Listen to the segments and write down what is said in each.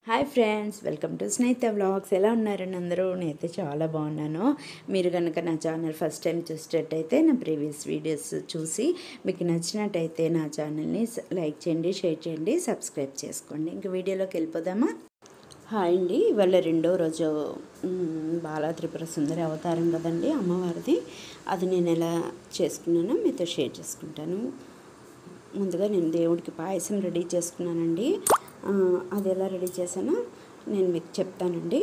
hi friends welcome to Snehitha vlogs ఎలా ఉన్నారండి అందరూ నేనైతే చాలా బాగున్నాను మీరు కనుక నా ఛానల్ ఫస్ట్ టైం చూసేటట్టయితే నా ప్రీవియస్ వీడియోస్ చూసి మీకు నచ్చినట్టయితే నా ఛానల్ని లైక్ చేయండి షేర్ చేయండి సబ్స్క్రైబ్ చేసుకోండి ఇంక వీడియోలోకి వెళ్ళిపోదామా హాయ్ అండి ఇవాళ రెండో రోజు మ్, బాలా త్రిపుర సుందరి అవతారం కదండి అమ్మవారిది అది నేను ఎలా చేసుకున్నానో మీతో షేర్ చేసుకుంటాను ముందుగా నేను దేవుడికి పాయసం రెడీ చేసుకున్నానండి ఆ, అది ఎలా రెడీ చేశానో నేను మీకు చెప్తానండి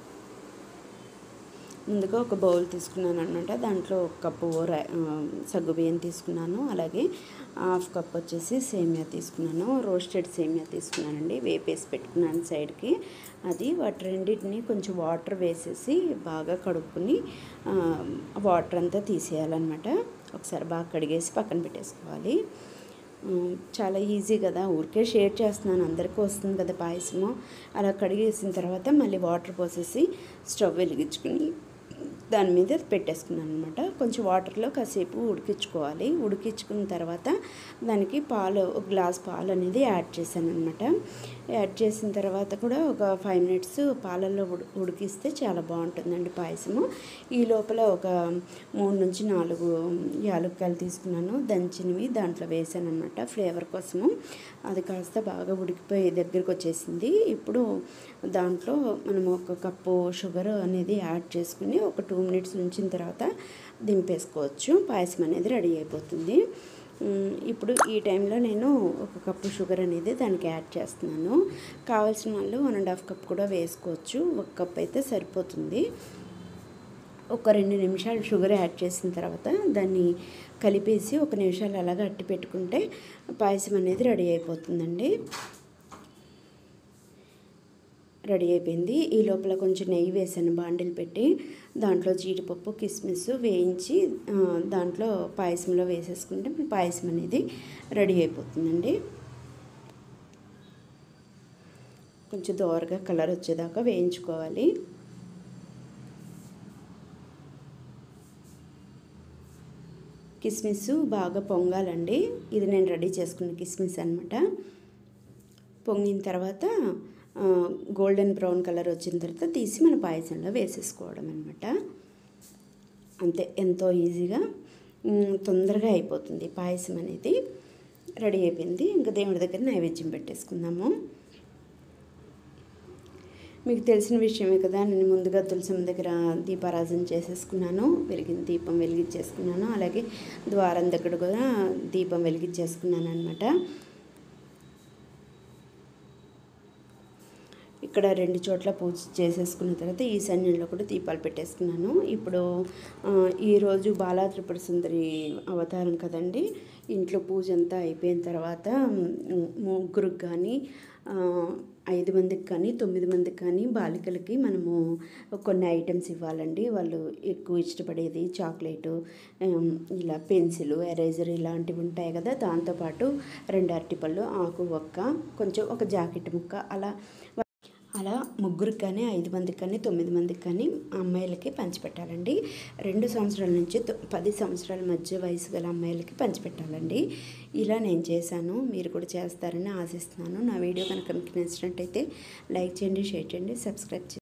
ముందుగా ఒక బౌల్ తీసుకున్నాను అనమాట దాంట్లో ఒక కప్పు రై సగ్గు బియ్యం తీసుకున్నాను అలాగే హాఫ్ కప్ వచ్చేసి సేమియా తీసుకున్నాను రోస్టెడ్ సేమియా తీసుకున్నానండి వేపేసి పెట్టుకున్నాను సైడ్కి అది వాటి రెండింటిని కొంచెం వాటర్ వేసేసి బాగా కడుక్కుని ఆ, వాటర్ అంతా తీసేయాలన్నమాట ఒకసారి బాగా కడిగేసి పక్కన పెట్టేసుకోవాలి ఉమ్, చాలా ఈజీ కదా ఊరికే షేర్ చేస్తున్నాను అందరికీ వస్తుంది కదా పాయసము అలా కడిగేసిన తర్వాత మళ్ళీ వాటర్ పోసేసి స్టవ్ వెలిగించుకుని దాని మీద పెట్టేసుకున్నాను అనమాట కొంచెం వాటర్లో కాసేపు ఉడికించుకోవాలి ఉడికించుకున్న తర్వాత దానికి పాలు ఒక గ్లాస్ పాలు అనేది యాడ్ చేశాను అనమాట యాడ్ చేసిన తర్వాత కూడా ఒక ఫైవ్ మినిట్స్ పాలల్లో ఉడి ఉడికిస్తే చాలా బాగుంటుందండి పాయసము ఈ లోపల ఒక మూడు నుంచి నాలుగు యాలక్కాయలు తీసుకున్నాను దంచినవి దాంట్లో వేసాను అనమాట ఫ్లేవర్ కోసము అది కాస్త బాగా ఉడికిపోయి దగ్గరికి వచ్చేసింది ఇప్పుడు దాంట్లో మనం ఒక కప్పు షుగర్ అనేది యాడ్ చేసుకుని ఒక టూ మినిట్స్ ఉంచిన తర్వాత దింపేసుకోవచ్చు పాయసం అనేది రెడీ అయిపోతుంది ఉమ్, ఇప్పుడు ఈ టైంలో నేను ఒక కప్పు షుగర్ అనేది దానికి యాడ్ చేస్తున్నాను కావాల్సిన వాళ్ళు వన్ అండ్ హాఫ్ కప్ కూడా వేసుకోవచ్చు ఒక కప్ అయితే సరిపోతుంది ఒక రెండు నిమిషాలు షుగర్ యాడ్ చేసిన తర్వాత దాన్ని కలిపేసి ఒక నిమిషాలు అలాగ అట్టి పెట్టుకుంటే పాయసం అనేది రెడీ అయిపోతుందండి రెడీ అయిపోయింది ఈ లోపల కొంచెం నెయ్యి వేసాను బాండిల్ పెట్టి దాంట్లో జీడిపప్పు కిస్మిస్ వేయించి ఆ, దాంట్లో పాయసంలో వేసేసుకుంటే మన పాయసం అనేది రెడీ అయిపోతుందండి కొంచెం దోరగా కలర్ వచ్చేదాకా వేయించుకోవాలి కిస్మిస్ బాగా పొంగాలండి ఇది నేను రెడీ చేసుకున్న కిస్మిస్ అనమాట పొంగిన తర్వాత ఆ, గోల్డెన్ బ్రౌన్ కలర్ వచ్చిన తర్వాత తీసి మన పాయసంలో వేసేసుకోవడం అనమాట అంతే ఎంతో ఈజీగా మ్, తొందరగా అయిపోతుంది పాయసం అనేది రెడీ అయిపోయింది ఇంకా దేవుడి దగ్గర నైవేద్యం పెట్టేసుకుందాము మీకు తెలిసిన విషయమే కదా నేను ముందుగా తులసం దగ్గర దీపారాధన చేసేసుకున్నాను వెలిగిన దీపం వెలిగించేసుకున్నాను అలాగే ద్వారం దగ్గర కూడా దీపం వెలిగించేసుకున్నాను అనమాట ఇక్కడ రెండు చోట్ల పూజ చేసేసుకున్న తర్వాత ఈశాన్యంలో కూడా దీపాలు పెట్టేసుకున్నాను ఇప్పుడు ఆ, ఈరోజు బాలా త్రిపుర సుందరి అవతారం కదండి ఇంట్లో పూజ అంతా అయిపోయిన తర్వాత మ్, ముగ్గురికి కానీ ఆ, ఐదు మందికి కానీ తొమ్మిది మందికి కానీ బాలికలకి మనము కొన్ని ఐటమ్స్ ఇవ్వాలండి వాళ్ళు ఎక్కువ ఇష్టపడేది చాక్లెట్ ఇలా పెన్సిల్ ఎరేజర్ ఇలాంటివి ఉంటాయి కదా దాంతోపాటు రెండు అరటిపళ్ళు ఆకు ఒక్క కొంచెం ఒక జాకెట్ ముక్క అలా అలా ముగ్గురికి కానీ ఐదు మందికి కానీ తొమ్మిది మందికి కానీ అమ్మాయిలకి పంచిపెట్టాలండి రెండు సంవత్సరాల నుంచి తొ- పది సంవత్సరాల మధ్య వయసు గల అమ్మాయిలకి పంచిపెట్టాలండి ఇలా నేను చేశాను మీరు కూడా చేస్తారని ఆశిస్తున్నాను నా వీడియో కనుక మీకు నచ్చినట్టయితే లైక్ చేయండి షేర్ చేయండి సబ్స్క్రైబ్ చేయండి